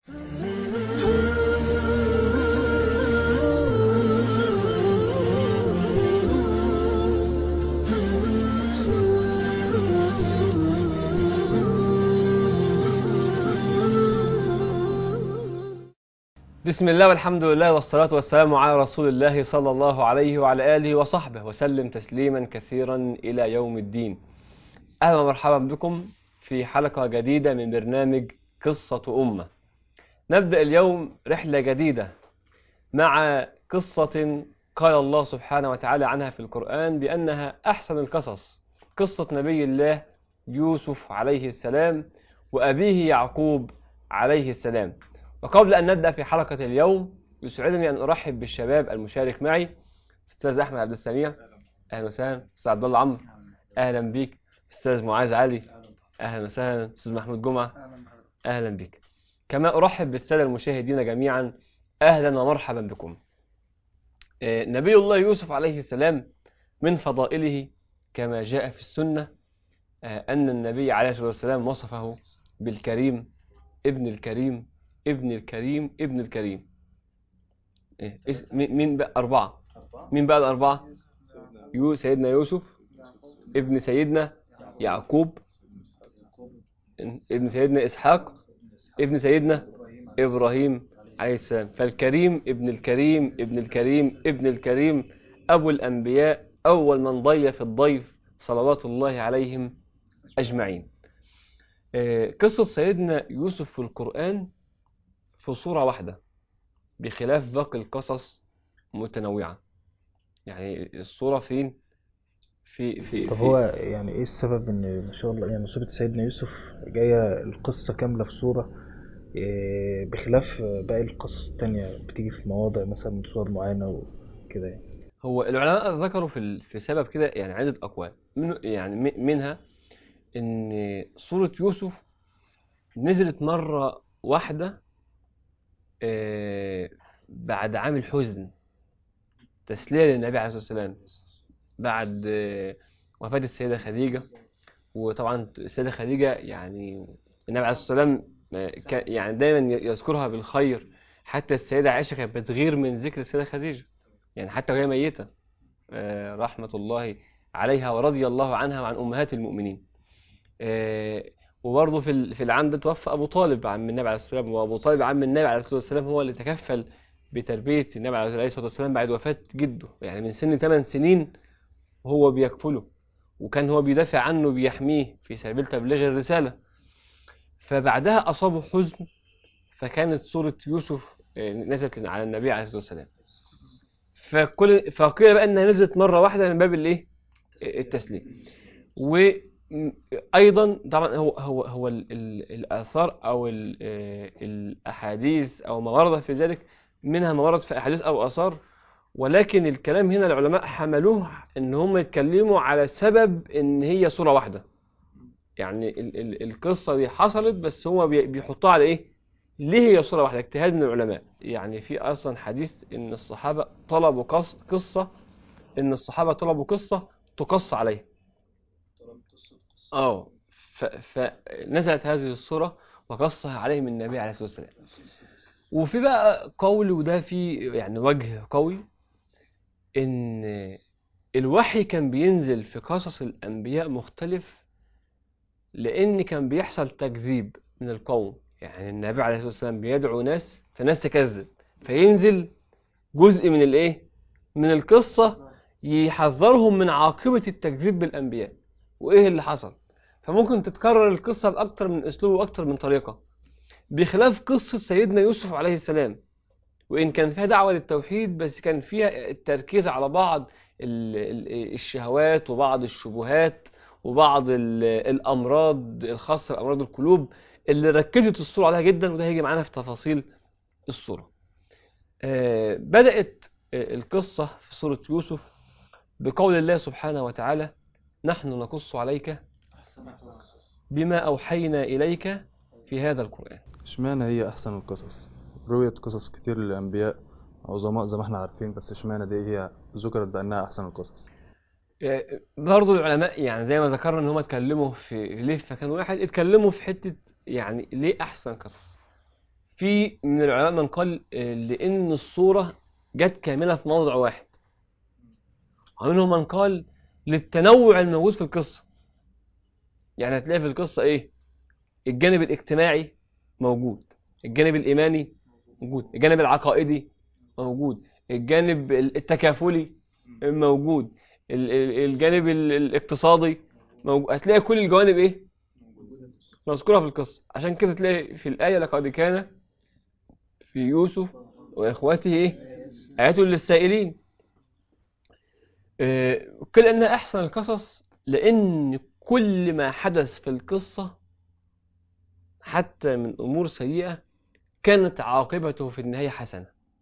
بسم الله والحمد لله والصلاة والسلام على رسول الله صلى الله عليه وعلى آله وصحبه وسلم تسليما كثيرا إلى يوم الدين أهلا ومرحبا بكم في حلقة جديدة من برنامج قصة أمة نبدأ اليوم رحلة جديدة مع قصة قال الله سبحانه وتعالى عنها في القرآن بأنها أحسن القصص قصة نبي الله يوسف عليه السلام وأبيه يعقوب عليه السلام وقبل أن نبدأ في حلقة اليوم يسعدني أن أرحب بالشباب المشارك معي أستاذ أحمد عبد السميع أهلا وسهلا أستاذ عبد الله عمرو أهلا بيك أستاذ معاذ علي أهلا وسهلا أستاذ محمود جمعة أهلا بك كما أرحب بالسادة المشاهدين جميعا أهلا ومرحبا بكم آه، نبي الله يوسف عليه السلام من فضائله كما جاء في السنة آه، أن النبي عليه الصلاة والسلام وصفه بالكريم ابن الكريم ابن الكريم ابن الكريم إيه؟ اس- مين مين بقى أربعة مين بقى الأربعة يو سيدنا يوسف ابن سيدنا يعقوب ابن سيدنا إسحاق ابن سيدنا إبراهيم عليه السلام فالكريم ابن الكريم ابن الكريم ابن الكريم أبو الأنبياء أول من ضيف الضيف صلوات الله عليهم أجمعين آه، قصة سيدنا يوسف في القرآن في صورة واحدة بخلاف باقي القصص متنوعة يعني الصورة فين في في طب في- هو يعني ايه السبب ان ما شاء الله يعني سورة سيدنا يوسف جاية القصة كاملة في سورة إيه، بخلاف باقي القصص التانية بتيجي في مواضع مثلا من سور معينة وكده يعني هو العلماء ذكروا في ال- في سبب كده يعني عدة أقوال من يعني م- منها إن سورة يوسف نزلت مرة واحدة آه، بعد عام الحزن تسلية للنبي عليه الصلاة والسلام بعد آه، وفاة السيدة خديجة وطبعا السيدة خديجة يعني النبي عليه الصلاة والسلام آه، كان- يعني دايما ي- يذكرها بالخير حتى السيدة عائشة كانت بتغير من ذكر السيدة خديجة يعني حتى وهي ميتة آه، رحمة الله عليها ورضي الله عنها وعن أمهات المؤمنين آه، وبرضه في ال- في العام ده توفى أبو طالب عم النبي عليه الصلاة والسلام وأبو طالب عم النبي عليه الصلاة والسلام هو اللي تكفل بتربية النبي عليه الصلاة والسلام بعد وفاة جده يعني من سن 8 سنين وهو بيكفله وكان هو بيدافع عنه بيحميه في سبيل تبليغ الرسالة فبعدها أصابه حزن فكانت سورة يوسف آه، نزلت على النبي عليه الصلاة والسلام فكل فقيل بقى انها نزلت مره واحده من باب الايه التسليم وايضا طبعا هو هو هو ال- ال- الاثار او ال- آه، الاحاديث او ما ورد في ذلك منها ما ورد في احاديث او اثار ولكن الكلام هنا العلماء حملوه ان هم يتكلموا على سبب ان هي صوره واحده يعني ال ال القصه دي حصلت بس هو بي- بيحطوها على ايه ليه هي صورة واحدة اجتهاد من العلماء يعني في أصلا حديث إن الصحابة طلبوا قص قصة إن الصحابة طلبوا قصة تقص عليها اه ف- فنزلت هذه الصورة وقصها عليهم النبي عليه الصلاة والسلام وفي بقى قول وده في يعني وجه قوي إن الوحي كان بينزل في قصص الأنبياء مختلف لأن كان بيحصل تكذيب من القوم يعني النبي عليه الصلاة والسلام بيدعو ناس فناس تكذب فينزل جزء من الايه من القصة يحذرهم من عاقبة التكذيب بالأنبياء وإيه اللي حصل فممكن تتكرر القصة بأكتر من أسلوب وأكتر من طريقة بخلاف قصة سيدنا يوسف عليه السلام وإن كان فيها دعوة للتوحيد بس كان فيها التركيز على بعض ال- ال- الشهوات وبعض الشبهات وبعض ال- الأمراض الخاصة بأمراض القلوب اللي ركزت الصورة عليها جدا وده هيجي معانا في تفاصيل الصورة آه، بدأت آه، القصة في سورة يوسف بقول الله سبحانه وتعالى نحن نقص عليك بما أوحينا إليك في هذا القرآن اشمعنى هي احسن القصص رويت قصص كتير للانبياء عظماء زي ما احنا عارفين بس اشمعنى دي هي ذكرت بانها احسن القصص آه، برضو العلماء يعني زي ما ذكرنا ان هم اتكلموا في ليه في مكان واحد اتكلموا في حتة يعني ليه احسن قصص في من العلماء من قال آه، لأن الصورة جت كاملة في موضع واحد ومنهم من قال للتنوع الموجود في القصة يعني هتلاقي في القصة إيه الجانب الاجتماعي موجود الجانب الإيماني موجود الجانب العقائدي موجود الجانب التكافلي موجود ال- ال- الجانب ال- الاقتصادي موجود هتلاقي كل الجوانب ايه مذكورة في القصة عشان كده تلاقي في الآية لقد كان في يوسف وإخوته ايه آيات للسائلين آه، قيل إنها أحسن القصص لأن كل ما حدث في القصة حتى من أمور سيئة كانت عاقبته في النهاية حسنة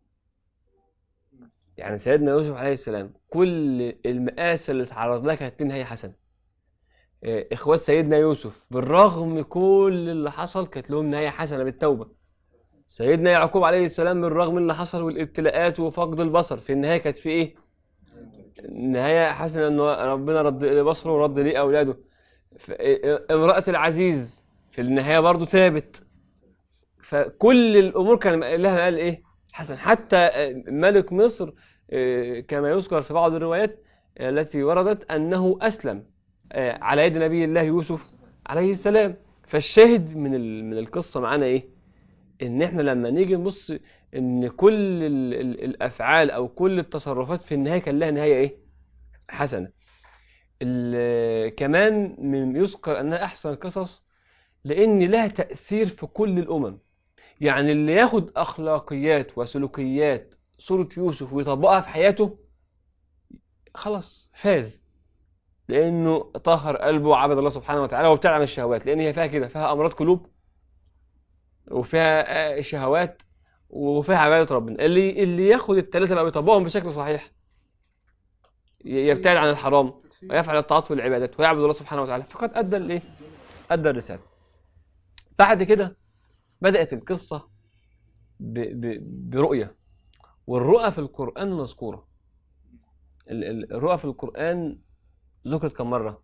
يعني سيدنا يوسف عليه السلام كل المآسي اللي اتعرض لها كانت نهاية حسنة آه، إخوات سيدنا يوسف بالرغم كل اللي حصل كانت لهم نهاية حسنة بالتوبة سيدنا يعقوب عليه السلام بالرغم من اللي حصل والابتلاءات وفقد البصر في النهاية كانت في إيه؟ النهاية حسنة إن ربنا رد بصره ورد ليه أولاده ف- آه، امرأة العزيز في النهاية برضو تابت فكل الأمور كان لها قال إيه؟ حسن حتى آه، ملك مصر آه، كما يذكر في بعض الروايات آه، التي وردت أنه أسلم آه، على يد نبي الله يوسف عليه السلام فالشاهد من ال- من القصة معانا إيه؟ إن إحنا لما نيجي نبص إن كل ال- ال- الأفعال أو كل التصرفات في النهاية كان لها نهاية إيه؟ حسنة. ال- كمان من يذكر أنها أحسن القصص لأن لها تأثير في كل الأمم. يعني اللي ياخد أخلاقيات وسلوكيات سورة يوسف ويطبقها في حياته خلاص فاز لأنه طهر قلبه وعبد الله سبحانه وتعالى وابتعد عن الشهوات لأن هي فيها كده فيها أمراض قلوب وفيها آه، شهوات وفيها عبادة ربنا اللي اللي ياخد الثلاثة بقى بيطبقهم بشكل صحيح ي- يبتعد عن الحرام ويفعل الطاعات والعبادات ويعبد الله سبحانه وتعالى فقد أدى الإيه؟ أدى الرسالة بعد كده بدأت القصة ب... ب... برؤية والرؤى في القرآن مذكورة ال- ال- الرؤى في القرآن ذكرت كم مرة؟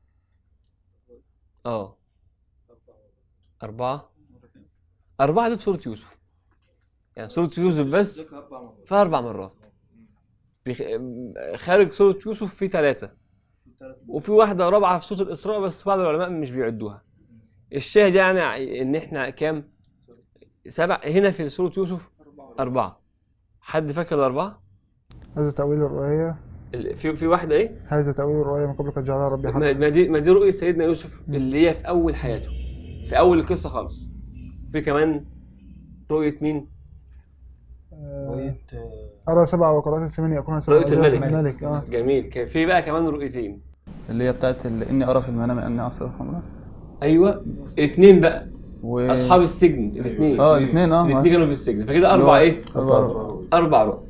اه أربعة أربعة دي في سورة يوسف يعني سورة يوسف بس فيها أربع مرات بخ- خارج سورة يوسف في ثلاثة وفي واحدة رابعة في سورة الإسراء بس بعض العلماء مش بيعدوها الشاهد يعني إن إحنا كام؟ سبع هنا في سورة يوسف أربعة حد فاكر الأربعة؟ هذا تأويل الرؤية ال- في في واحدة إيه؟ هذا تأويل الرؤية من قبل قد جعلها ربي ما حقا ما دي ما دي رؤية سيدنا يوسف اللي هي في أول حياته في أول القصة خالص في كمان رؤية مين؟ آه، رؤية آه، أرى سبع وقرات الثمانية يكون سبع رؤية أجيال الملك. الملك اه جميل كان في بقى كمان رؤيتين اللي هي بتاعت ال- إني أرى في المنام أني أعصر الخمر أيوه اتنين بقى و... أصحاب السجن الاثنين اه الاثنين اه الاثنين كانوا في السجن فكده أربع إيه؟ أربعة أربع رؤى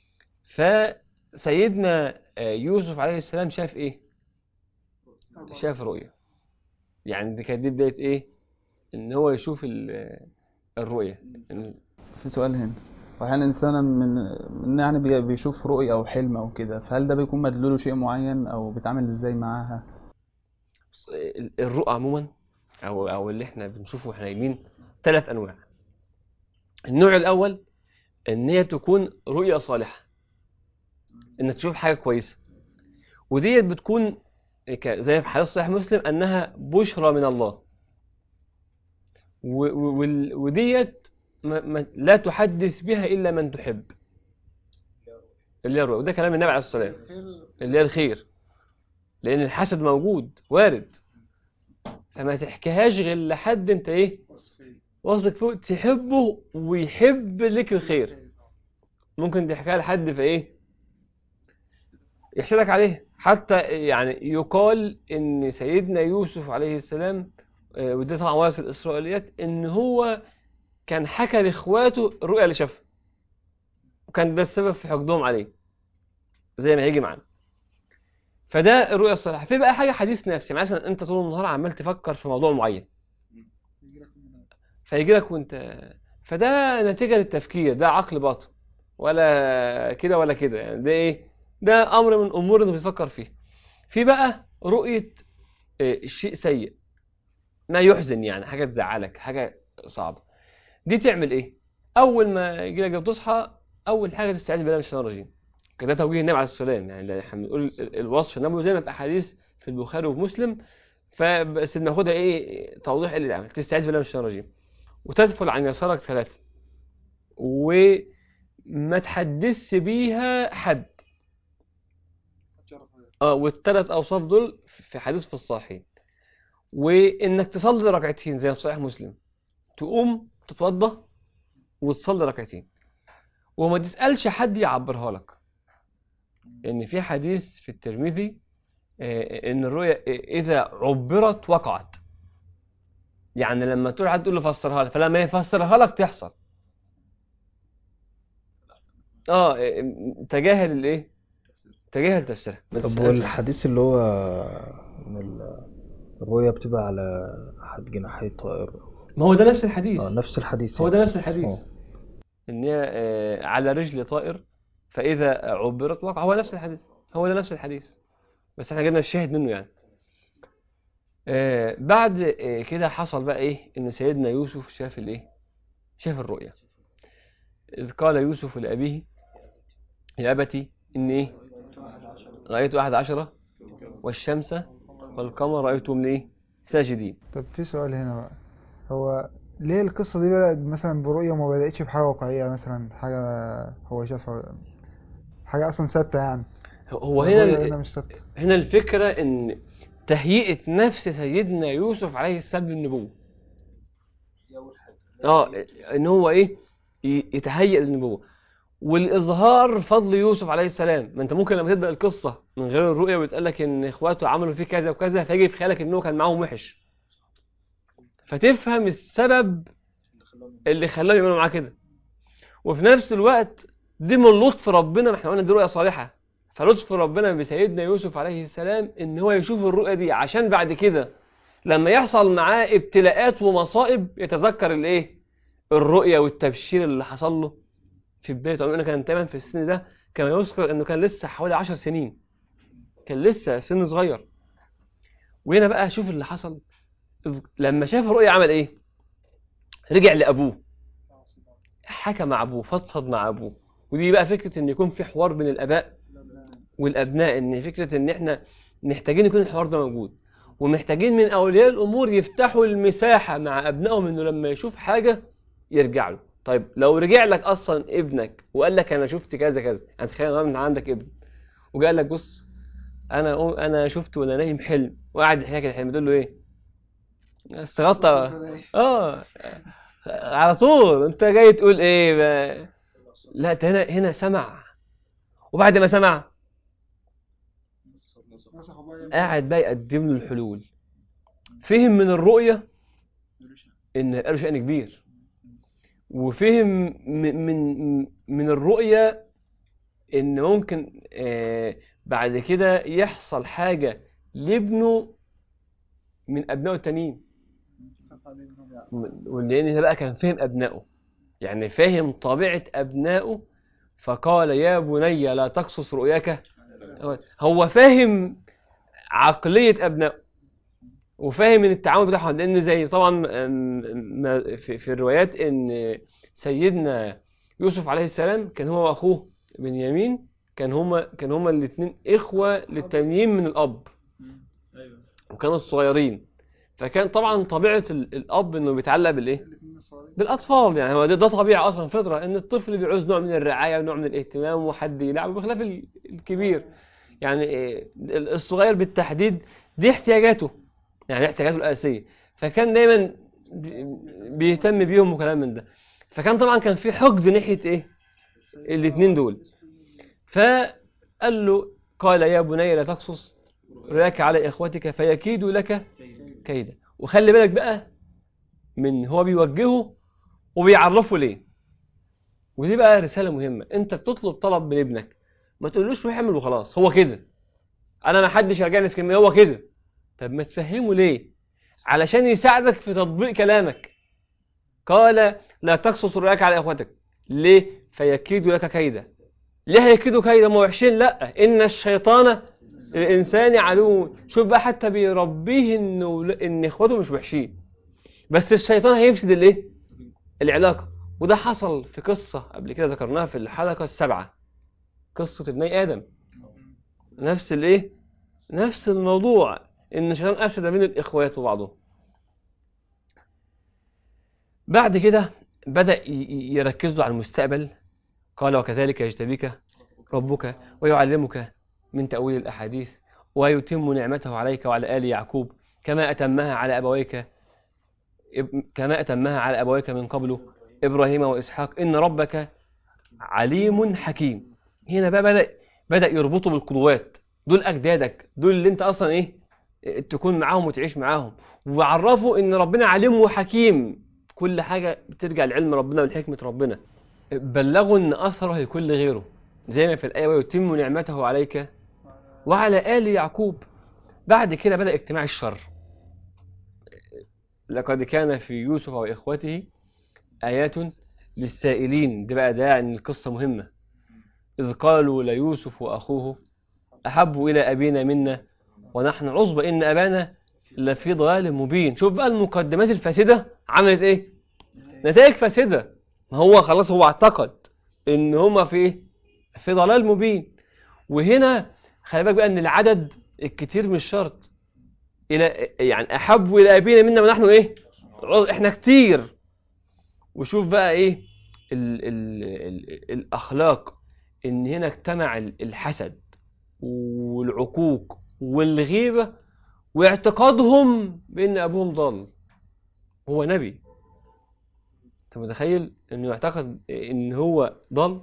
فسيدنا آه، يوسف عليه السلام شاف إيه؟ شاف رؤية يعني دي كانت دي بداية إيه؟ إن هو يشوف ال- الرؤية إن- في سؤال هنا وأحيانا إنسان من من يعني بي- بيشوف رؤية أو حلم أو كده فهل ده بيكون مدلوله شيء معين أو بيتعامل إزاي معاها؟ ال- الرؤى عموما او او اللي احنا بنشوفه واحنا نايمين ثلاث انواع النوع الاول ان هي تكون رؤيا صالحه انك تشوف حاجه كويسه وديت بتكون ك- زي في حديث صحيح مسلم انها بشرى من الله و- و- وال- وديت ما ما لا تحدث بها الا من تحب اللي هي الرؤيا وده كلام النبي عليه الصلاه والسلام اللي هي الخير لان الحسد موجود وارد فما تحكيهاش غير لحد انت ايه واثق فيه تحبه ويحب لك الخير ممكن تحكيها لحد في ايه يحسدك عليه حتى يعني يقال ان سيدنا يوسف عليه السلام آه، وده طبعا ورد في الاسرائيليات ان هو كان حكى لاخواته الرؤيا اللي شافها وكان ده السبب في حقدهم عليه زي ما هيجي معانا فده الرؤيا الصالحه في بقى حاجه حديث نفسي مثلا انت طول النهار عمال تفكر في موضوع معين فيجي لك وانت فده نتيجه للتفكير ده عقل باطن ولا كده ولا كده يعني ده ايه ده امر من امور انت بتفكر فيه في بقى رؤيه آه، شيء سيء ما يحزن يعني حاجه تزعلك حاجه صعبه دي تعمل ايه اول ما يجي لك تصحى اول حاجه تستعيذ بالله من الشيطان الرجيم كده توجيه النبي عليه السلام يعني ده احنا بنقول ال- الوصف النبوي زي ما في احاديث في البخاري وفي مسلم فبس بناخدها ايه توضيح اللي العمل تستعيذ بالله من الشيطان الرجيم وتدخل عن يسارك ثلاثه وما تحدثش بيها حد اه والثلاث اوصاف دول في حديث في الصحيح وانك تصلي ركعتين زي في صحيح مسلم تقوم تتوضى وتصلي ركعتين وما تسالش حد يعبرها لك ان في حديث في الترمذي آه، ان الرؤيا اذا عبرت وقعت يعني لما تقول حد تقول له فسرها لك فلما يفسرها لك تحصل اه آه، تجاهل الايه تجاهل تفسيرها ما طب تسألش. والحديث اللي هو ان ال- الرؤيا بتبقى على أحد جناحي طائر ما هو ده نفس الحديث اه نفس الحديث هو يعني. ده نفس الحديث اه. ان هي آه، على رجل طائر فاذا عبرت وقع هو نفس الحديث هو ده نفس الحديث بس احنا جبنا الشاهد منه يعني آه، بعد آه، كده حصل بقى ايه ان سيدنا يوسف شاف الايه شاف الرؤيا اذ قال يوسف لابيه يا ابتي ان ايه رايت احد عشرة والشمس والقمر رايتهم من ايه ساجدين طب في سؤال هنا بقى هو ليه القصة دي بدأت مثلا برؤية وما بدأتش بحاجة واقعية مثلا حاجة هو شافها حاجة أصلا ثابتة يعني هو هنا الرؤية ال- هنا مش ثابتة هنا الفكرة ان تهيئة نفس سيدنا يوسف عليه السلام للنبوة اه ان هو ايه ي- يتهيئ للنبوة والاظهار فضل يوسف عليه السلام ما انت ممكن لما تبدا القصه من غير الرؤيه ويتقال لك ان اخواته عملوا فيه كذا وكذا فيجي في خيالك انه كان معاهم وحش فتفهم السبب اللي خلاهم يعملوا معاه كده وفي نفس الوقت دي من لطف ربنا ما احنا قلنا دي رؤيه صالحه فلطف ربنا بسيدنا يوسف عليه السلام ان هو يشوف الرؤيه دي عشان بعد كده لما يحصل معاه ابتلاءات ومصائب يتذكر الايه الرؤيه والتبشير اللي حصل له في بدايه عمره كان تقريبا في السن ده كما يذكر انه كان لسه حوالي 10 سنين كان لسه سن صغير وهنا بقى شوف اللي حصل إذ- لما شاف الرؤيا عمل ايه رجع لابوه حكى مع ابوه فضفض مع ابوه ودي بقى فكره ان يكون في حوار بين الاباء والابناء ان فكره ان احنا محتاجين يكون الحوار ده موجود ومحتاجين من اولياء الامور يفتحوا المساحه مع ابنائهم انه لما يشوف حاجه يرجع له طيب لو رجع لك اصلا ابنك وقال لك انا شفت كذا كذا يعني تخيل ان عندك ابن وقال لك بص انا أقوم- انا شفت وانا نايم حلم وقاعد يحكي لك الحلم تقول له ايه استغطى اه على طول انت جاي تقول ايه بقى. لا ده هنا هنا سمع وبعد ما سمع قاعد بقى يقدم له الحلول فهم من الرؤية ان قالوا شأن كبير وفهم م- من من الرؤية ان ممكن آه، بعد كده يحصل حاجة لابنه من ابنائه التانيين ولان ده بقى كان فهم ابنائه يعني فاهم طبيعة ابنائه فقال يا بني لا تقصص رؤياك هو فاهم عقلية ابنائه وفاهم ان التعامل بتاعهم لان زي طبعا أم- ما- في, في الروايات ان سيدنا يوسف عليه السلام كان هو واخوه بنيامين كان هما كان هما الاثنين اخوه للتانيين من الاب وكانوا صغيرين فكان طبعا طبيعه ال- الاب انه بيتعلق بالايه بالاطفال يعني هو ده, ده طبيعي اصلا فطره ان الطفل بيعوز نوع من الرعايه ونوع من الاهتمام وحد يلعبه بخلاف ال- الكبير يعني إيه، الصغير بالتحديد دي احتياجاته يعني دي احتياجاته الاساسيه فكان دايما بي- بيهتم بيهم وكلام من ده فكان طبعا كان في حقد ناحيه ايه الاثنين دول فقال له قال يا بني لا تقصص رؤياك على اخوتك فيكيدوا لك كيدا وخلي بالك بقى من هو بيوجهه وبيعرفه ليه ودي بقى رساله مهمه انت بتطلب طلب من ابنك ما تقولوش روح اعمل وخلاص هو كده انا ما حدش يرجعني في كلمه هو كده طب ما تفهمه ليه علشان يساعدك في تطبيق كلامك قال لا تقصص رؤياك على اخوتك ليه فيكيدوا لك كيدا ليه هيكيدوا كيدا ما وحشين لا ان الشيطان الانسان عدو شوف بقى حتى بيربيه انه ان اخواته مش وحشين بس الشيطان هيفسد الايه العلاقه وده حصل في قصة قبل كده ذكرناها في الحلقة السابعة قصة ابني آدم نفس الايه نفس الموضوع ان الشيطان افسد بين الاخوات وبعضهم بعد كده بدأ ي- ي- يركز له على المستقبل قال وكذلك يجتبيك ربك ويعلمك من تأويل الأحاديث ويتم نعمته عليك وعلى آل يعقوب كما أتمها على أبويك إب- كما أتمها على أبويك من قبل إبراهيم وإسحاق إن ربك عليم حكيم هنا بقى بدأ بدأ يربطه بالقدوات دول أجدادك دول اللي أنت أصلا إيه تكون معاهم وتعيش معاهم وعرفوا إن ربنا عليم وحكيم كل حاجة بترجع لعلم ربنا ولحكمة ربنا بلغوا إن أثره هيكون لغيره زي ما في الآية ويتم نعمته عليك وعلى آل يعقوب بعد كده بدأ اجتماع الشر لقد كان في يوسف وإخوته آيات للسائلين دي بقى ده إن القصة مهمة إذ قالوا ليوسف وأخوه أحب إلى أبينا منا ونحن عصبة إن أبانا لفي ضلال مبين شوف بقى المقدمات الفاسدة عملت إيه نتائج فاسدة ما هو خلاص هو اعتقد إن هما في إيه في ضلال مبين وهنا خلي بالك بقى إن العدد الكتير مش شرط إلى يعني أحب إلى أبينا منا ونحن إيه إحنا كتير وشوف بقى إيه ال ال ال الأخلاق إن هنا اجتمع ال- الحسد والعقوق والغيبة واعتقادهم بأن أبوهم ضال هو نبي أنت متخيل إنه يعتقد إن هو ضال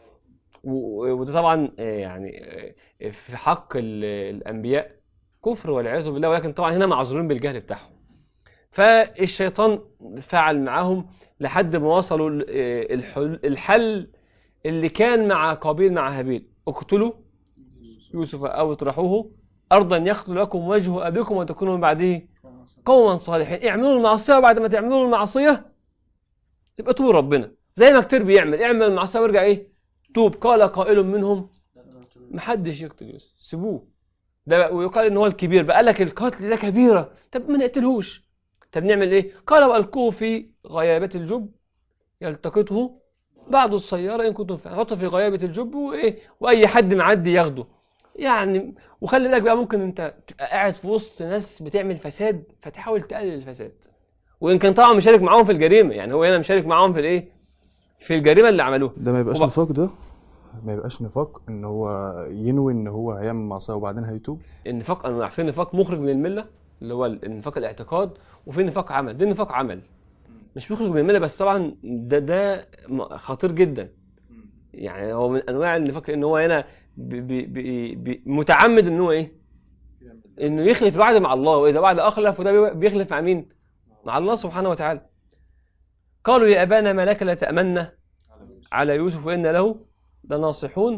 و- وده طبعا آه، يعني آه، في حق ال- الأنبياء كفر والعياذ بالله ولكن طبعا هنا معذورين بالجهل بتاعهم فالشيطان فعل معاهم لحد ما وصلوا ال- آه، الحل, الحل اللي كان مع قابيل مع هابيل اقتلوا يوسف أو اطرحوه أرضا يخلو لكم وجه أبيكم وتكونوا من بعده قوما صالحين اعملوا المعصية وبعد ما تعملوا المعصية يبقى توبوا ربنا زي ما كتير بيعمل اعمل المعصية وارجع ايه توب قال قائل منهم محدش يقتل يوسف سيبوه ده بقى ويقال ان هو الكبير بقى لك القتل ده كبيرة طب ما نقتلهوش طب نعمل ايه قال والقوه في غيابات الجب يلتقطه بعض السيارة إن كنتم فاعلين حطه في غيابة الجب وإيه وأي حد معدي ياخده يعني وخلي بالك بقى ممكن أنت تبقى قاعد في وسط ناس بتعمل فساد فتحاول تقلل الفساد وإن كان طبعا مشارك معاهم في الجريمة يعني هو هنا مشارك معاهم في الإيه في الجريمة اللي عملوها ده ما يبقاش وبعد- نفاق ده ما يبقاش نفاق ان هو ينوي ان هو هيعمل معصيه وبعدين هيتوب النفاق أنا في نفاق مخرج من الملة اللي هو النفاق الاعتقاد وفي نفاق عمل ده نفاق عمل مش مخرج من الملة بس طبعا ده ده م- خطير جدا يعني هو من انواع النفاق ان هو هنا بي بي بي بي متعمد ان هو ايه انه يخلف الوعد مع الله واذا وعد اخلف وده بي- بيخلف مع مين مع الله سبحانه وتعالى قالوا يا ابانا ما لك لا تامنا على يوسف وان له لناصحون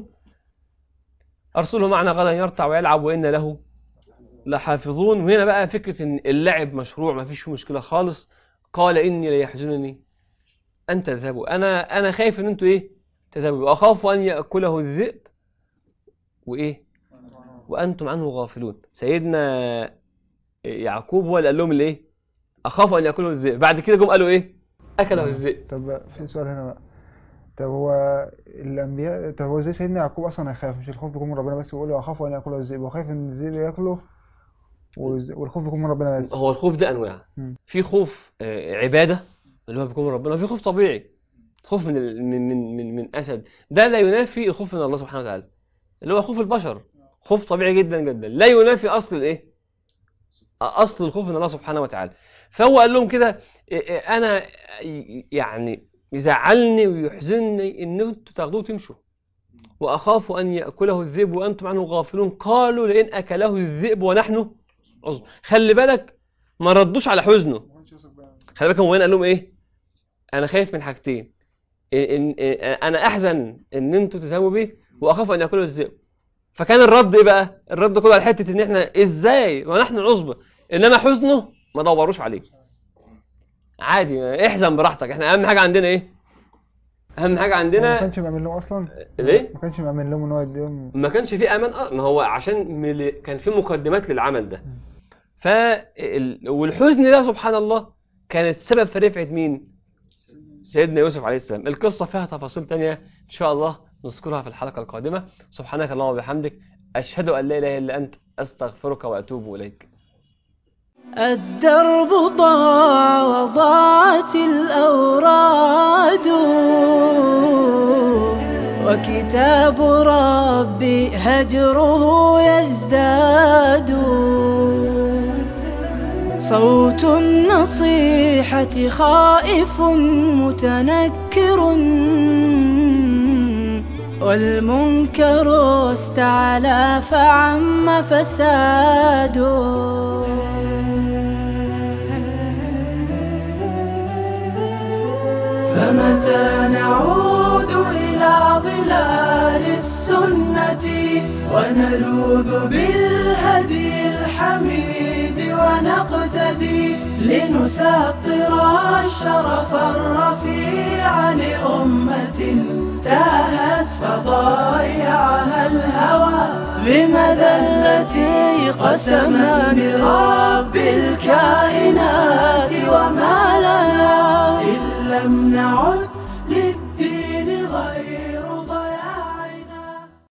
ارسله معنا غدا يرتع ويلعب وان له لحافظون وهنا بقى فكره ان اللعب مشروع ما فيش فيه مشكله خالص قال اني ليحزنني ان تذهبوا انا انا خايف ان انتوا ايه تذهبوا واخاف ان ياكله الذئب وايه وانتم عنه غافلون سيدنا يعقوب هو اللي قال لهم الايه اخاف ان ياكله الذئب بعد كده جم قالوا ايه اكله الذئب طب في سؤال هنا بقى طب هو الانبياء طب هو ازاي سيدنا يعقوب اصلا هيخاف مش الخوف بيكون من ربنا بس يقول له اخاف ان ياكله الذئب هو خايف ان الذئب ياكله والز- والخوف بيكون من ربنا بس هو الخوف ده انواع مم. في خوف آه، عباده اللي هو بيكون من ربنا وفي خوف طبيعي خوف من ال- من من من, من اسد ده لا ينافي الخوف من الله سبحانه وتعالى اللي هو خوف البشر خوف طبيعي جدا جدا لا ينافي اصل الايه اصل الخوف من الله سبحانه وتعالى فهو قال لهم كده إيه إيه انا يعني يزعلني ويحزنني ان انتوا تاخدوه وتمشوا واخاف ان ياكله الذئب وانتم عنه غافلون قالوا لئن اكله الذئب ونحن عصب خلي بالك ما ردوش على حزنه خلي بالك هو هنا قال لهم ايه انا خايف من حاجتين إن إن إن انا احزن ان انتوا تذهبوا بيه واخاف ان ياكلوا الذئب فكان الرد ايه بقى الرد كله على حته ان احنا ازاي ونحن عصبه انما حزنه ما دوروش عليه عادي احزن براحتك احنا اهم حاجه عندنا ايه اهم حاجه هو ما عندنا كانش مأمن لهم اصلا ليه ما كانش مأمن لهم ان هو يديهم ما كانش في امان أ- ما هو عشان مل- كان في مقدمات للعمل ده ف ال- والحزن ده سبحان الله كان السبب في رفعه مين سيدنا يوسف عليه السلام القصة فيها تفاصيل تانية إن شاء الله نذكرها في الحلقة القادمة سبحانك اللهم وبحمدك أشهد أن لا إله إلا أنت أستغفرك وأتوب إليك الدرب ضاع وضاعت الأوراد وكتاب ربي هجره يزداد صوت النصيحة خائف متنكر والمنكر استعلى فعم فساد فمتى نعود إلى ظلال السنة ونلوذ بالهدي الحميد ونقتدي لنسطر الشرف الرفيع لأمة تاهت فضايعها الهوى بمذلة قسما برب الكائنات وما لنا إن لم نعد للدين غير